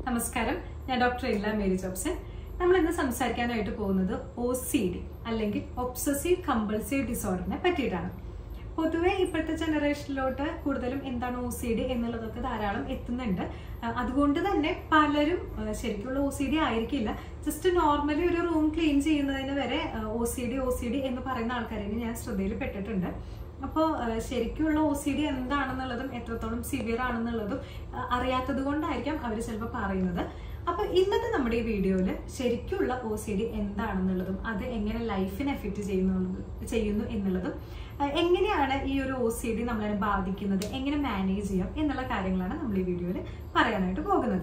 നമസ്കാരം ഞാൻ ഡോക്ടർ ഇല്ല മേരി ജോബ്സൺ നമ്മൾ ഇന്ന് സംസാരിക്കാനായിട്ട് പോകുന്നത് ഒ സി ഡി അല്ലെങ്കിൽ ഒബ്സസീവ് കമ്പൾസീവ് ഡിസോർഡറിനെ പറ്റിയിട്ടാണ് പൊതുവെ ഇപ്പോഴത്തെ ജനറേഷനിലോട്ട് കൂടുതലും എന്താണ് ഒ സി ഡി എന്നുള്ളതൊക്കെ ധാരാളം എത്തുന്നുണ്ട് അഹ് അതുകൊണ്ട് തന്നെ പലരും അഹ് ശരിക്കുള്ള ഒ സി ഡി ആയിരിക്കില്ല ജസ്റ്റ് നോർമലി ഒരു റൂം ക്ലീൻ ചെയ്യുന്നതിന് വരെ O C D O C D എന്ന് പറയുന്ന ആൾക്കാരെ ഞാൻ ശ്രദ്ധയിൽ പെട്ടിട്ടുണ്ട് അപ്പോൾ ശരിക്കുള്ള ഒ സി ഡി എന്താണെന്നുള്ളതും എത്രത്തോളം സിവിയർ ആണെന്നുള്ളതും അഹ് അറിയാത്തത് കൊണ്ടായിരിക്കാം അവർ ചിലപ്പോൾ പറയുന്നത് അപ്പൊ ഇന്നത്തെ നമ്മുടെ ഈ വീഡിയോയിൽ ശരിക്കുള്ള ഒ സി ഡി എന്താണെന്നുള്ളതും അത് എങ്ങനെ ലൈഫിനെ എഫക്റ്റ് ചെയ്യുന്നു ചെയ്യുന്നു എന്നുള്ളതും അഹ് എങ്ങനെയാണ് ഈ ഒരു ഒ സി ഡി നമ്മളെ ബാധിക്കുന്നത് എങ്ങനെ മാനേജ് ചെയ്യാം എന്നുള്ള കാര്യങ്ങളാണ് നമ്മൾ ഈ വീഡിയോയിൽ പറയാനായിട്ട് പോകുന്നത്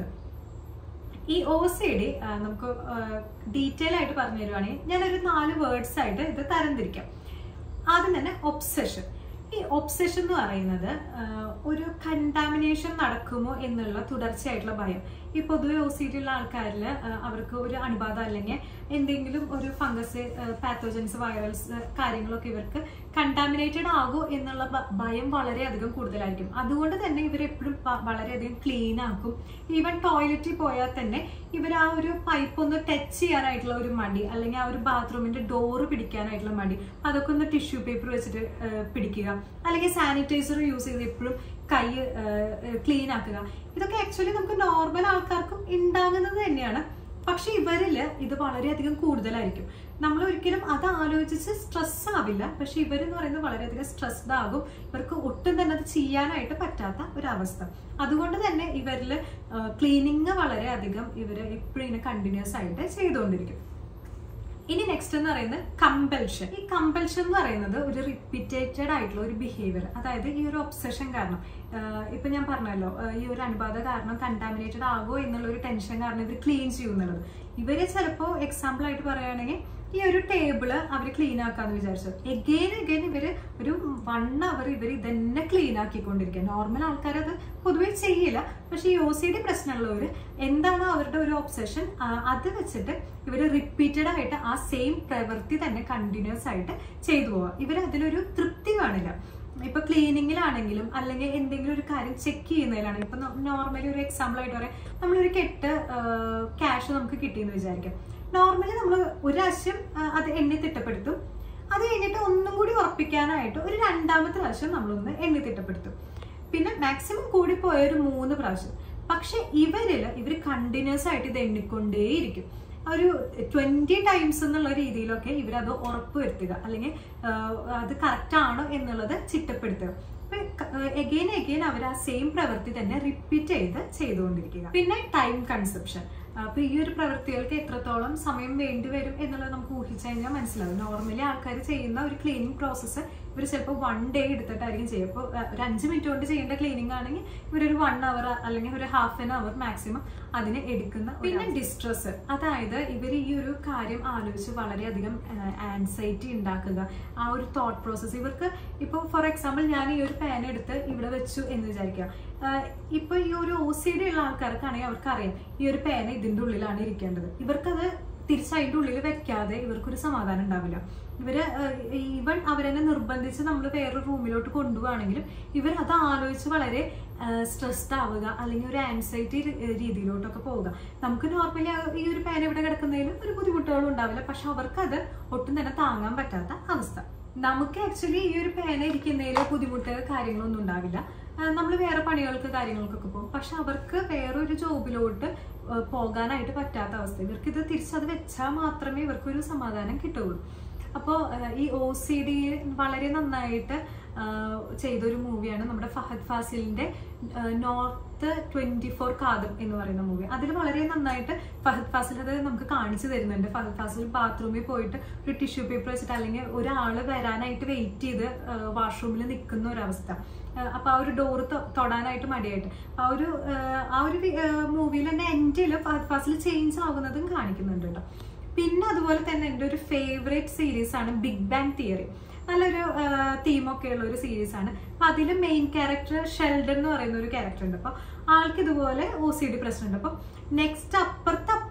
ഈ ഒ സി ഡി നമുക്ക് ഡീറ്റെയിൽ ആയിട്ട് പറഞ്ഞു തരുവാണെങ്കിൽ ഞാനൊരു നാല് വേർഡ്സ് ആയിട്ട് ഇത് തരംതിരിക്കാം ആദ്യം തന്നെ ഒബ്സെഷൻ ഈ ഒബ്സെഷൻ എന്ന് പറയുന്നത് ആ, ഒരു കണ്ടാമിനേഷൻ നടക്കുമോ എന്നുള്ള തുടർച്ചയായിട്ടുള്ള ഭയം ഈ പൊതുവെ ഒ സി ഡി ഉള്ള ആൾക്കാരിൽ അവർക്ക് ഒരു അണുബാധ അല്ലെങ്കിൽ എന്തെങ്കിലും ഒരു ഫംഗസ് പാത്തോജൻസ് വൈറൽസ് കാര്യങ്ങളൊക്കെ ഇവർക്ക് കണ്ടാമിനേറ്റഡ് ആകോ എന്നുള്ള ഭ- ഭയം വളരെയധികം കൂടുതലായിരിക്കും അതുകൊണ്ട് തന്നെ ഇവർ എപ്പോഴും വളരെയധികം ക്ലീൻ ആക്കും ഈവൻ ടോയ്ലറ്റിൽ പോയാൽ തന്നെ ഇവർ ആ ഒരു പൈപ്പ് ഒന്ന് ടച്ച് ചെയ്യാനായിട്ടുള്ള ഒരു മടി അല്ലെങ്കിൽ ആ ഒരു ബാത്റൂമിന്റെ ഡോറ് പിടിക്കാനായിട്ടുള്ള മടി അതൊക്കെ ഒന്ന് ടിഷ്യൂ പേപ്പർ വെച്ചിട്ട് ആ, പിടിക്കുക അല്ലെങ്കിൽ സാനിറ്റൈസർ യൂസ് ചെയ്ത് എപ്പോഴും കൈ ക്ലീൻ ആക്കുക ഇതൊക്കെ ആക്ച്വലി നമുക്ക് നോർമൽ ആൾക്കാർക്കും ഉണ്ടാകുന്നത് തന്നെയാണ് പക്ഷെ ഇവരില് ഇത് വളരെയധികം കൂടുതലായിരിക്കും നമ്മൾ ഒരിക്കലും അത് ആലോചിച്ച് സ്ട്രെസ് ആവില്ല പക്ഷെ ഇവരെന്ന് പറയുന്നത് വളരെയധികം സ്ട്രെസ്ഡ് ആകും ഇവർക്ക് ഒട്ടും തന്നെ അത് ചെയ്യാനായിട്ട് പറ്റാത്ത ഒരു അവസ്ഥ അതുകൊണ്ട് തന്നെ ഇവരിൽ ക്ലീനിങ് വളരെയധികം ഇവർ എപ്പോഴും ഇങ്ങനെ കണ്ടിന്യൂസ് ആയിട്ട് ചെയ്തുകൊണ്ടിരിക്കും ഇനി നെക്സ്റ്റ് എന്ന് പറയുന്നത് കമ്പൽഷൻ ഈ കമ്പൽഷൻ എന്ന് പറയുന്നത് ഒരു റിപ്പീറ്റേറ്റഡ് ആയിട്ടുള്ള ഒരു ബിഹേവിയർ അതായത് ഈ ഒരു ഒബ്സഷൻ കാരണം ആഹ് ഇപ്പൊ ഞാൻ പറഞ്ഞല്ലോ ആഹ് ഈ ഒരു അനുബാധ കാരണം കണ്ടാമിനേറ്റഡ് ആകോ എന്നുള്ള ഒരു ടെൻഷൻ കാരണം ഇവർ ക്ലീൻ ചെയ്യുന്നുള്ളത് ഇവര് ചിലപ്പോ എക്സാമ്പിൾ ആയിട്ട് പറയുകയാണെങ്കിൽ ഈ ഒരു ടേബിള് അവർ ക്ലീൻ ആക്കാന്ന് വിചാരിച്ചു എഗെയിൻ എഗെയിൻ ഇവര് ഒരു വൺ അവർ ഇവർ ഇതന്നെ ക്ലീൻ ആക്കിക്കൊണ്ടിരിക്കുക നോർമൽ ആൾക്കാർ അത് പൊതുവെ ചെയ്യില്ല പക്ഷെ ഈ ഒ സി ഡി പ്രശ്നമുള്ളവര് എന്താണ് അവരുടെ ഒരു ഒബ്സഷൻ അത് വെച്ചിട്ട് ഇവർ റിപ്പീറ്റഡ് ആയിട്ട് ആ സെയിം പ്രവൃത്തി തന്നെ കണ്ടിന്യൂസ് ആയിട്ട് ചെയ്തു പോവുക ഇവർ അതിലൊരു തൃപ്തി കാണില്ല ഇപ്പൊ ക്ലീനിങ്ങിലാണെങ്കിലും അല്ലെങ്കിൽ എന്തെങ്കിലും ഒരു കാര്യം ചെക്ക് ചെയ്യുന്നതിലാണെങ്കിൽ ഇപ്പൊ നോർമലി ഒരു എക്സാമ്പിൾ ആയിട്ട് പറയാം നമ്മളൊരു കെട്ട് ക്യാഷ് നമുക്ക് കിട്ടിയെന്ന് വിചാരിക്കാം നോർമലി നമ്മൾ ഒരു പ്രാവശ്യം ആ, അത് എണ്ണി തിട്ടപ്പെടുത്തും അത് കഴിഞ്ഞിട്ട് ഒന്നും കൂടി ഉറപ്പിക്കാനായിട്ട് ഒരു രണ്ടാമത്തെ പ്രാവശ്യം നമ്മളൊന്ന് എണ്ണി തിട്ടപ്പെടുത്തും പിന്നെ മാക്സിമം കൂടി പോയ ഒരു മൂന്ന് പ്രാവശ്യം പക്ഷെ ഇവരില് ഇവർ കണ്ടിന്യൂസ് ആയിട്ട് ഇത് എണ്ണിക്കൊണ്ടേയിരിക്കും ഒരു ട്വന്റി ടൈംസ് എന്നുള്ള രീതിയിലൊക്കെ ഇവരത് ഉറപ്പ് വരുത്തുക അല്ലെങ്കിൽ ആഹ്, അത് കറക്റ്റ് ആണോ എന്നുള്ളത് ചിട്ടപ്പെടുത്തുക എഗെയിൻ എഗെയിൻ അവർ ആ സെയിം പ്രവൃത്തി തന്നെ റിപ്പീറ്റ് ചെയ്ത് ചെയ്തുകൊണ്ടിരിക്കുക പിന്നെ ടൈം കൺസെപ്ഷൻ അപ്പൊ ഈ ഒരു പ്രവൃത്തികൾക്ക് എത്രത്തോളം സമയം വേണ്ടി വരും എന്നുള്ളത് നമുക്ക് ഊഹിച്ചു കഴിഞ്ഞാൽ മനസ്സിലാവും നോർമലി ആൾക്കാർ ചെയ്യുന്ന ഒരു ക്ലീനിങ് പ്രോസസ്സ് ഇവർ ചിലപ്പോൾ വൺ ഡേ എടുത്തിട്ടായിരിക്കും ചെയ്യുക അപ്പോൾ ഒരു അഞ്ച് മിനിറ്റ് കൊണ്ട് ചെയ്യേണ്ട ക്ലീനിങ് ആണെങ്കിൽ ഇവരൊരു വൺ അവർ അല്ലെങ്കിൽ ഒരു ഹാഫ് ആൻ അവർ മാക്സിമം അതിന് എടുക്കുന്ന പിന്നെ ഡിസ്ട്രെസ് അതായത് ഇവർ ഈ ഒരു കാര്യം ആലോചിച്ച് വളരെയധികം ആൻസൈറ്റി ഉണ്ടാക്കുക ആ ഒരു തോട്ട് പ്രോസസ്സ് ഇവർക്ക് ഇപ്പോൾ ഫോർ എക്സാമ്പിൾ ഞാൻ ഈ ഒരു പേന എടുത്ത് ഇവിടെ വെച്ചു എന്ന് വിചാരിക്കുക ആഹ് ഇപ്പൊ ഈ ഒരു ഒ സി ഡി ഉള്ള ആൾക്കാർക്കാണെങ്കിൽ അവർക്കറിയാം ഈ ഒരു പേന ഇതിന്റെ ഉള്ളിലാണ് ഇരിക്കേണ്ടത് ഇവർക്കത് തിരിച്ച് അതിന്റെ ഉള്ളിൽ വെക്കാതെ ഇവർക്കൊരു സമാധാനം ഉണ്ടാവില്ല ഇവര് ഈവൻ അവരെന്നെ നിർബന്ധിച്ച് നമ്മൾ വേറൊരു റൂമിലോട്ട് കൊണ്ടുപോവാണെങ്കിലും ഇവർ അത് ആലോചിച്ച് വളരെ സ്ട്രെസ്ഡ് ആവുക അല്ലെങ്കിൽ ഒരു ആൻസൈറ്റി രീതിയിലോട്ടൊക്കെ പോവുക നമുക്ക് നോർമലി ഈ ഒരു പേന ഇവിടെ കിടക്കുന്നതിൽ ഒരു ബുദ്ധിമുട്ടുകളും ഉണ്ടാവില്ല പക്ഷെ അവർക്ക് അത് ഒട്ടും തന്നെ താങ്ങാൻ പറ്റാത്ത അവസ്ഥ നമുക്ക് ആക്ച്വലി ഈ ഒരു പേന ഇരിക്കുന്നതിൽ ബുദ്ധിമുട്ട് കാര്യങ്ങളൊന്നും ഉണ്ടാവില്ല നമ്മൾ വേറെ പണികൾക്ക് കാര്യങ്ങൾക്കൊക്കെ പോകും പക്ഷെ അവർക്ക് വേറൊരു ജോബിലോട്ട് ആ, പോകാനായിട്ട് പറ്റാത്ത അവസ്ഥ ഇവർക്ക് ഇത് തിരിച്ചത് വെച്ചാൽ മാത്രമേ ഇവർക്കൊരു സമാധാനം കിട്ടുള്ളൂ അപ്പോൾ ഈ ഒ സി ഡി വളരെ നന്നായിട്ട് ആ, ചെയ്തൊരു മൂവിയാണ് നമ്മുടെ ഫഹദ് ഫാസിലിന്റെ നോർത്ത് ട്വന്റി ഫോർ കാദം എന്ന് പറയുന്ന മൂവി അതിൽ വളരെ നന്നായിട്ട് ഫഹദ് ഫാസിൽ അത് നമുക്ക് കാണിച്ചു തരുന്നുണ്ട് ഫഹദ് ഫാസിൽ ബാത്റൂമിൽ പോയിട്ട് ഒരു ടിഷ്യൂ പേപ്പർ വെച്ചിട്ട് അല്ലെങ്കിൽ ഒരാൾ വരാനായിട്ട് വെയിറ്റ് ചെയ്ത് വാഷ്റൂമിൽ നിൽക്കുന്ന ഒരവസ്ഥ ആഹ് അപ്പൊ ആ ഒരു ഡോറ് തൊടാനായിട്ട് മടിയായിട്ട് ആ ഒരു ആഹ് ആ ഒരു മൂവിയിൽ തന്നെ എൻഡിൽ ഫഹദ് ഫാസിൽ ചേഞ്ച് ആകുന്നതും കാണിക്കുന്നുണ്ട് കേട്ടോ പിന്നെ അതുപോലെ തന്നെ എൻ്റെ ഒരു ഫേവറേറ്റ് സീരീസ് ആണ് ബിഗ് ബാങ് തിയറി നല്ലൊരു തീമൊക്കെ ഉള്ള ഒരു സീരീസ് ആണ് അപ്പൊ അതിൽ മെയിൻ ക്യാരക്ടർ ഷെൽഡൻ എന്ന് പറയുന്ന ഒരു ക്യാരക്ടർ ഉണ്ട് അപ്പൊ ആൾക്ക് ഇതുപോലെ ഒ സി ഡി പ്രശ്നമുണ്ട് അപ്പൊ നെക്സ്റ്റ് അപ്പുറത്തെ അപ്പ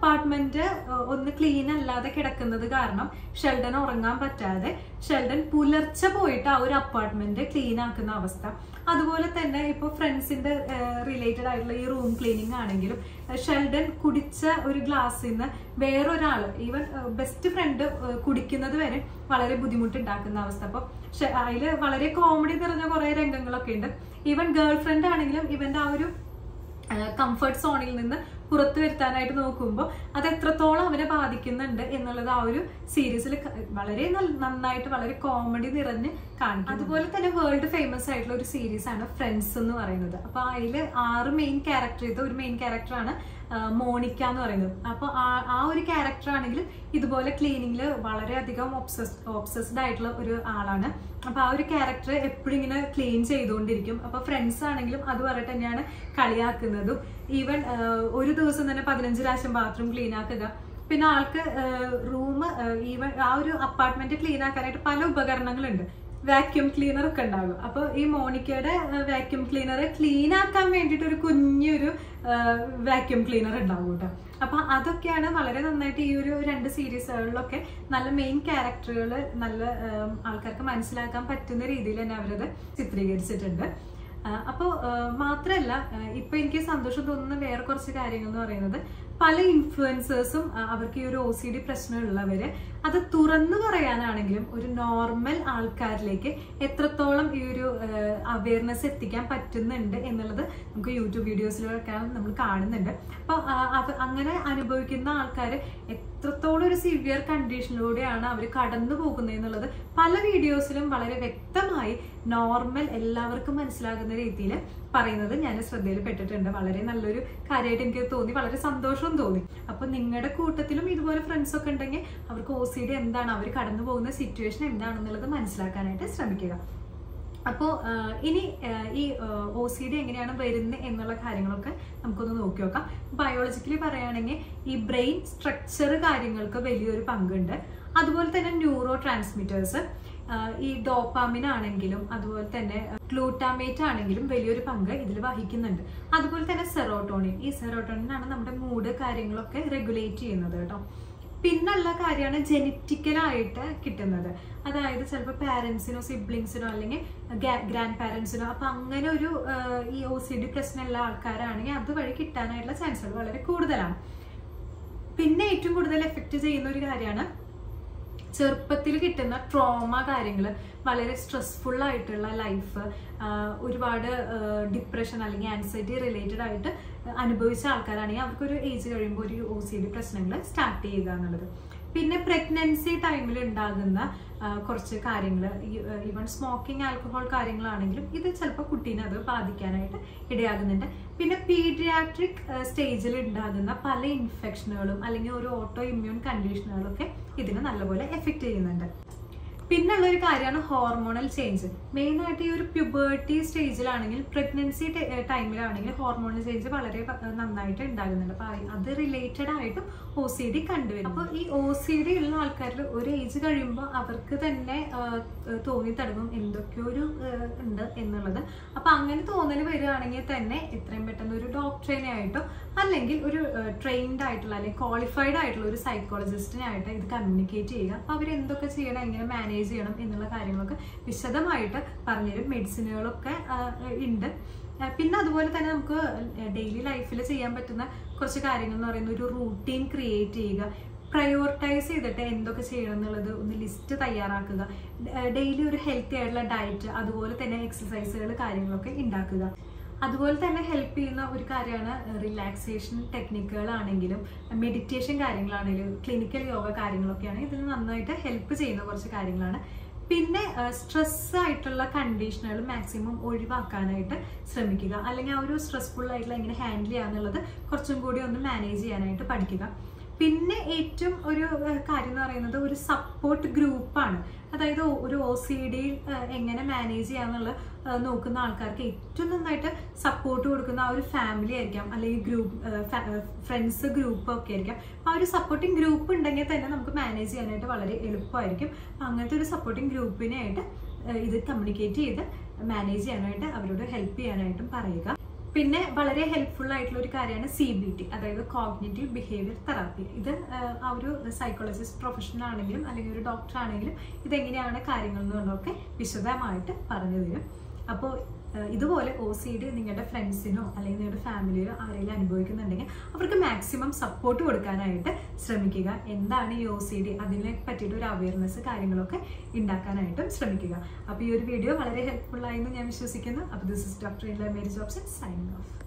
അപ്പാർട്ട്മെന്റ് ഒന്ന് ക്ലീൻ അല്ലാതെ കിടക്കുന്നത് കാരണം ഷെൽഡൻ ഉറങ്ങാൻ പറ്റാതെ ഷെൽഡൻ പുലർച്ചെ പോയിട്ട് ആ ഒരു അപ്പാർട്ട്മെന്റ് ക്ലീൻ ആക്കുന്ന അവസ്ഥ അതുപോലെ തന്നെ ഇപ്പോൾ ഫ്രണ്ട്സിന്റെ റിലേറ്റഡ് ആയിട്ടുള്ള ഈ റൂം ക്ലീനിങ് ആണെങ്കിലും ഷെൽഡൻ കുടിച്ച ഒരു ഗ്ലാസ്സിൽ നിന്ന് വേറൊരാൾ ഈവൻ ബെസ്റ്റ് ഫ്രണ്ട് കുടിക്കുന്നത് വരെ വളരെ ബുദ്ധിമുട്ടുണ്ടാക്കുന്ന അവസ്ഥ അപ്പോൾ അതിൽ വളരെ കോമഡി നിറഞ്ഞ കുറേ രംഗങ്ങളൊക്കെ ഉണ്ട് ഈവൻ ഗേൾ ഫ്രണ്ട് ആണെങ്കിലും ഇവന്റെ ആ ഒരു കംഫർട്ട് സോണിൽ നിന്ന് പുറത്തു വരുത്താനായിട്ട് നോക്കുമ്പോൾ അത് എത്രത്തോളം അവനെ ബാധിക്കുന്നുണ്ട് എന്നുള്ളത് ആ ഒരു സീരീസിൽ വളരെ നന്നായിട്ട് വളരെ കോമഡി നിറഞ്ഞ് കാണിക്കും അതുപോലെ തന്നെ വേൾഡ് ഫേമസ് ആയിട്ടുള്ള ഒരു സീരീസ് ആണ് ഫ്രണ്ട്സ് എന്ന് പറയുന്നത് അപ്പൊ അതിൽ ആറ് മെയിൻ ക്യാരക്ടർ ചെയ്ത ഒരു മെയിൻ ക്യാരക്ടറാണ് മോണിക്ക എന്ന് പറയുന്നത് അപ്പോൾ ആ ഒരു ക്യാരക്ടർ ആണെങ്കിൽ ഇതുപോലെ ക്ലീനിങ്ങിൽ വളരെയധികം ഒബ്സസ് ഒബ്സസ്ഡ് ആയിട്ടുള്ള ഒരു ആളാണ് അപ്പൊ ആ ഒരു ക്യാരക്ടർ എപ്പോഴും ഇങ്ങനെ ക്ലീൻ ചെയ്തുകൊണ്ടിരിക്കും അപ്പൊ ഫ്രണ്ട്സ് ആണെങ്കിലും അത് പറഞ്ഞിട്ട് തന്നെയാണ് കളിയാക്കുന്നതും ഈവൻ ഒരു ദിവസം തന്നെ പതിനഞ്ച് പ്രാവശ്യം ബാത്റൂം ക്ലീൻ ആക്കുക പിന്നെ ആൾക്ക് റൂം ഈവൻ ആ ഒരു അപ്പാർട്ട്മെന്റ് ക്ലീൻ ആക്കാനായിട്ട് പല ഉപകരണങ്ങളുണ്ട് വാക്യൂം ക്ലീനർ ഒക്കെ ഉണ്ടാകും അപ്പോൾ ഈ മോണിക്കയുടെ വാക്യൂം ക്ലീനർ ക്ലീൻ ആക്കാൻ വേണ്ടിയിട്ട് ഒരു കുഞ്ഞൊരു വാക്യൂം ക്ലീനർ ഉണ്ടാവും കേട്ടോ അപ്പൊ അതൊക്കെയാണ് വളരെ നന്നായിട്ട് ഈ ഒരു രണ്ട് സീരീസുകളിലൊക്കെ നല്ല മെയിൻ ക്യാരക്ടറുകൾ നല്ല ആൾക്കാർക്ക് മനസ്സിലാക്കാൻ പറ്റുന്ന രീതിയിൽ തന്നെ അവരത് ചിത്രീകരിച്ചിട്ടുണ്ട് അപ്പോൾ മാത്രമല്ല ഇപ്പൊ എനിക്ക് സന്തോഷം തോന്നുന്ന വേറെ കുറച്ച് കാര്യങ്ങൾ എന്ന് പറയുന്നത് പല ഇൻഫ്ലുവൻസേഴ്സും അവർക്ക് ഈ ഒരു ഒ സി ഡി പ്രശ്നമുള്ളവര് അത് തുറന്നു പറയാനാണെങ്കിലും ഒരു നോർമൽ ആൾക്കാരിലേക്ക് എത്രത്തോളം ഈ ഒരു അവയർനെസ് എത്തിക്കാൻ പറ്റുന്നുണ്ട് എന്നുള്ളത് നമുക്ക് യൂട്യൂബ് വീഡിയോസിലൊക്കെ നമ്മൾ കാണുന്നുണ്ട് അപ്പോൾ അങ്ങനെ അനുഭവിക്കുന്ന ആൾക്കാർ എത്രത്തോളം ഒരു സിവിയർ കണ്ടീഷനിലൂടെയാണ് അവർ കടന്നു പോകുന്നത് എന്നുള്ളത് പല വീഡിയോസിലും വളരെ വ്യക്തമായി നോർമൽ എല്ലാവർക്കും മനസ്സിലാകുന്ന രീതിയിൽ പറയുന്നത് ഞാൻ ശ്രദ്ധയിൽ പെട്ടിട്ടുണ്ട് വളരെ നല്ലൊരു കാര്യമായിട്ട് എനിക്ക് തോന്നി വളരെ സന്തോഷവും തോന്നി അപ്പൊ നിങ്ങളുടെ കൂട്ടത്തിലും ഇതുപോലെ ഫ്രണ്ട്സ് ഒക്കെ ഉണ്ടെങ്കിൽ അവർക്ക് ഒ സി ഡി എന്താണ് അവർ കടന്നു പോകുന്ന സിറ്റുവേഷൻ എന്താണെന്നുള്ളത് മനസ്സിലാക്കാനായിട്ട് ശ്രമിക്കുക അപ്പോൾ ഇനി ഈ ഒ സി ഡി എങ്ങനെയാണ് വരുന്നത് എന്നുള്ള കാര്യങ്ങളൊക്കെ നമുക്കൊന്ന് നോക്കി നോക്കാം ബയോളജിക്കലി പറയുകയാണെങ്കിൽ ഈ ബ്രെയിൻ സ്ട്രക്ചർ കാര്യങ്ങൾക്ക് വലിയൊരു പങ്കുണ്ട് അതുപോലെ തന്നെ ന്യൂറോ ട്രാൻസ്മിറ്റേഴ്സ് ഈ ഡോപ്പാമിൻ ആണെങ്കിലും അതുപോലെ തന്നെ ഗ്ലൂട്ടാമേറ്റ് ആണെങ്കിലും വലിയൊരു പങ്ക് ഇതിൽ വഹിക്കുന്നുണ്ട് അതുപോലെ തന്നെ സെറോട്ടോണിൻ ഈ സെറോട്ടോണിൻ ആണ് നമ്മുടെ മൂഡ് കാര്യങ്ങളൊക്കെ റെഗുലേറ്റ് ചെയ്യുന്നത് കേട്ടോ പിന്നുള്ള കാര്യമാണ് ജനറ്റിക്കലായിട്ട് കിട്ടുന്നത് അതായത് ചിലപ്പോൾ പാരൻസിനോ സിബ്ലിങ്സിനോ അല്ലെങ്കിൽ ഗ്രാൻഡ് പാരൻസിനോ അപ്പൊ അങ്ങനെ ഒരു ഈ ഒ സി ഡി പ്രശ്നമുള്ള ആൾക്കാരാണെങ്കിൽ അതുവഴി കിട്ടാനായിട്ടുള്ള ചാൻസുകൾ വളരെ കൂടുതലാണ് പിന്നെ ഏറ്റവും കൂടുതൽ എഫക്റ്റ് ചെയ്യുന്ന ഒരു കാര്യമാണ് ചെറുപ്പത്തിൽ കിട്ടുന്ന ട്രോമ കാര്യങ്ങൾ വളരെ സ്ട്രെസ്ഫുൾ ആയിട്ടുള്ള ലൈഫ് ഒരുപാട് ഡിപ്രഷൻ അല്ലെങ്കിൽ ആൻസൈറ്റി റിലേറ്റഡ് ആയിട്ട് അനുഭവിച്ച ആൾക്കാരാണെങ്കിൽ അവർക്കൊരു ഏജ് കഴിയുമ്പോൾ ഒരു ഒ സി ഡി പ്രശ്നങ്ങൾ സ്റ്റാർട്ട് ചെയ്യുക എന്നുള്ളത് പിന്നെ പ്രഗ്നൻസി ടൈമിൽ ഉണ്ടാകുന്ന കുറച്ച് കാര്യങ്ങൾ ഈവൻ സ്മോക്കിംഗ് ആൽക്കഹോൾ കാര്യങ്ങളാണെങ്കിലും ഇത് ചിലപ്പോൾ കുട്ടീനെ അത് ബാധിക്കാനായിട്ട് ഇടയാകുന്നുണ്ട് പിന്നെ പീഡിയാട്രിക് സ്റ്റേജിൽ ഉണ്ടാകുന്ന പല ഇൻഫെക്ഷനുകളും അല്ലെങ്കിൽ ഒരു ഓട്ടോ ഇമ്മ്യൂൺ കണ്ടീഷനുകളൊക്കെ ഇതിനെ നല്ലപോലെ എഫക്റ്റ് ചെയ്യുന്നുണ്ട് പിന്നുള്ള ഒരു കാര്യമാണ് ഹോർമോണൽ ചേഞ്ച് മെയിൻ ആയിട്ട് ഈ ഒരു പ്യൂബേർട്ടി സ്റ്റേജിലാണെങ്കിൽ പ്രഗ്നൻസി ടൈമിലാണെങ്കിൽ ഹോർമോണൽ ചേഞ്ച് വളരെ നന്നായിട്ട് ഉണ്ടാകുന്നുണ്ട് അപ്പൊ അത് റിലേറ്റഡ് ആയിട്ടും ഒ സി ഡി കണ്ടുവരും അപ്പോൾ ഈ ഒ സി ഡി ഉള്ള ആൾക്കാരിൽ ഒരു ഏജ് കഴിയുമ്പോൾ അവർക്ക് തന്നെ തോന്നി തുടങ്ങും എന്തൊക്കെയോ ഒരു ഉണ്ട് എന്നുള്ളത് അപ്പൊ അങ്ങനെ തോന്നൽ വരികയാണെങ്കിൽ തന്നെ എത്രയും പെട്ടെന്ന് ഒരു ഡോക്ടറിനെ ആയിട്ടോ അല്ലെങ്കിൽ ഒരു ട്രെയിൻഡ് ആയിട്ടുള്ള അല്ലെങ്കിൽ ക്വാളിഫൈഡ് ആയിട്ടുള്ള ഒരു സൈക്കോളജിസ്റ്റിനായിട്ട് ഇത് കമ്മ്യൂണിക്കേറ്റ് ചെയ്യുക അപ്പൊ അവർ എന്തൊക്കെ ചെയ്യണം എങ്ങനെ മാനേജ് ചെയ്യണം എന്നുള്ള കാര്യങ്ങളൊക്കെ വിശദമായിട്ട് പറഞ്ഞുതരും മെഡിസിനുകളൊക്കെ ഉണ്ട് പിന്നെ അതുപോലെ തന്നെ നമുക്ക് ഡെയിലി ലൈഫിൽ ചെയ്യാൻ പറ്റുന്ന കുറച്ച് കാര്യങ്ങൾ എന്ന് പറയുന്ന ഒരു റൂട്ടീൻ ക്രിയേറ്റ് ചെയ്യുക പ്രയോറിറ്റൈസ് ചെയ്തിട്ട് എന്തൊക്കെ ചെയ്യണം എന്നുള്ളത് ഒന്ന് ലിസ്റ്റ് തയ്യാറാക്കുക ഡെയിലി ഒരു ഹെൽത്തി ആയിട്ടുള്ള ഡയറ്റ് അതുപോലെ തന്നെ എക്സസൈസുകൾ കാര്യങ്ങളൊക്കെ ഉണ്ടാക്കുക അതുപോലെ തന്നെ ഹെൽപ്പ് ചെയ്യുന്ന ഒരു കാര്യമാണ് റിലാക്സേഷൻ ടെക്നിക്കുകളാണെങ്കിലും മെഡിറ്റേഷൻ കാര്യങ്ങളാണെങ്കിലും ക്ലിനിക്കൽ യോഗ കാര്യങ്ങളൊക്കെയാണ് ഇതിന് നന്നായിട്ട് ഹെൽപ്പ് ചെയ്യുന്ന കുറച്ച് കാര്യങ്ങളാണ് പിന്നെ സ്ട്രെസ് ആയിട്ടുള്ള കണ്ടീഷനുകൾ മാക്സിമം ഒഴിവാക്കാനായിട്ട് ശ്രമിക്കുക അല്ലെങ്കിൽ ആ ഒരു സ്ട്രെസ്ഫുൾ ആയിട്ടുള്ള എങ്ങനെ ഹാൻഡിൽ ചെയ്യാന്നുള്ളത് കുറച്ചും കൂടി ഒന്ന് മാനേജ് ചെയ്യാനായിട്ട് പഠിക്കുക പിന്നെ ഏറ്റവും ഒരു കാര്യം എന്ന് പറയുന്നത് ഒരു സപ്പോർട്ട് ഗ്രൂപ്പാണ് അതായത് ഒരു ഒ സി ഡി എങ്ങനെ മാനേജ് ചെയ്യാന്നുള്ള നോക്കുന്ന ആൾക്കാർക്ക് ഏറ്റവും നന്നായിട്ട് സപ്പോർട്ട് കൊടുക്കുന്ന ആ ഒരു ഫാമിലി ആയിരിക്കാം അല്ലെങ്കിൽ ഗ്രൂപ്പ് ഫ്രണ്ട്സ് ഗ്രൂപ്പ് ഒക്കെ ആയിരിക്കാം ആ ഒരു സപ്പോർട്ടിംഗ് ഗ്രൂപ്പ് ഉണ്ടെങ്കിൽ തന്നെ നമുക്ക് മാനേജ് ചെയ്യാനായിട്ട് വളരെ എളുപ്പമായിരിക്കും അങ്ങനത്തെ ഒരു സപ്പോർട്ടിംഗ് ഗ്രൂപ്പിനായിട്ട് ഇത് കമ്മ്യൂണിക്കേറ്റ് ചെയ്ത് മാനേജ് ചെയ്യാനായിട്ട് അവരോട് ഹെൽപ്പ് ചെയ്യാനായിട്ടും പറയുക പിന്നെ വളരെ ഹെൽപ്ഫുൾ ആയിട്ടുള്ള ഒരു കാര്യമാണ് സി ബി ടി അതായത് കോഗ്നേറ്റീവ് ബിഹേവിയർ തെറാപ്പി ഇത് ആ, ആ ഒരു സൈക്കോളജിസ്റ്റ് പ്രൊഫഷണൽ ആണെങ്കിലും അല്ലെങ്കിൽ ഒരു ഡോക്ടർ ആണെങ്കിലും ഇതെങ്ങനെയാണ് കാര്യങ്ങൾ എന്നുള്ളതൊക്കെ വിശദമായിട്ട് പറഞ്ഞു തരും അപ്പോൾ ഇതുപോലെ ഒ സി ഡി നിങ്ങളുടെ ഫ്രണ്ട്സിനോ അല്ലെങ്കിൽ നിങ്ങളുടെ ഫാമിലിയിലോ ആരെങ്കിലും അനുഭവിക്കുന്നുണ്ടെങ്കിൽ അവർക്ക് മാക്സിമം സപ്പോർട്ട് കൊടുക്കാനായിട്ട് ശ്രമിക്കുക എന്താണ് ഈ ഒ സി ഡി അതിനെ പറ്റിയിട്ട് ഒരു അവയർനെസ് കാര്യങ്ങളൊക്കെ ഉണ്ടാക്കാനായിട്ടും ശ്രമിക്കുക അപ്പോൾ ഈ ഒരു വീഡിയോ വളരെ ഹെൽപ്ഫുൾ ആയെന്ന് ഞാൻ വിശ്വസിക്കുന്നു അപ്പോൾ ദിസ് ഇസ് ഡോക്ടർ ഇല്ല മേരി ജോബ്സൺ സൈനിങ് ഓഫ്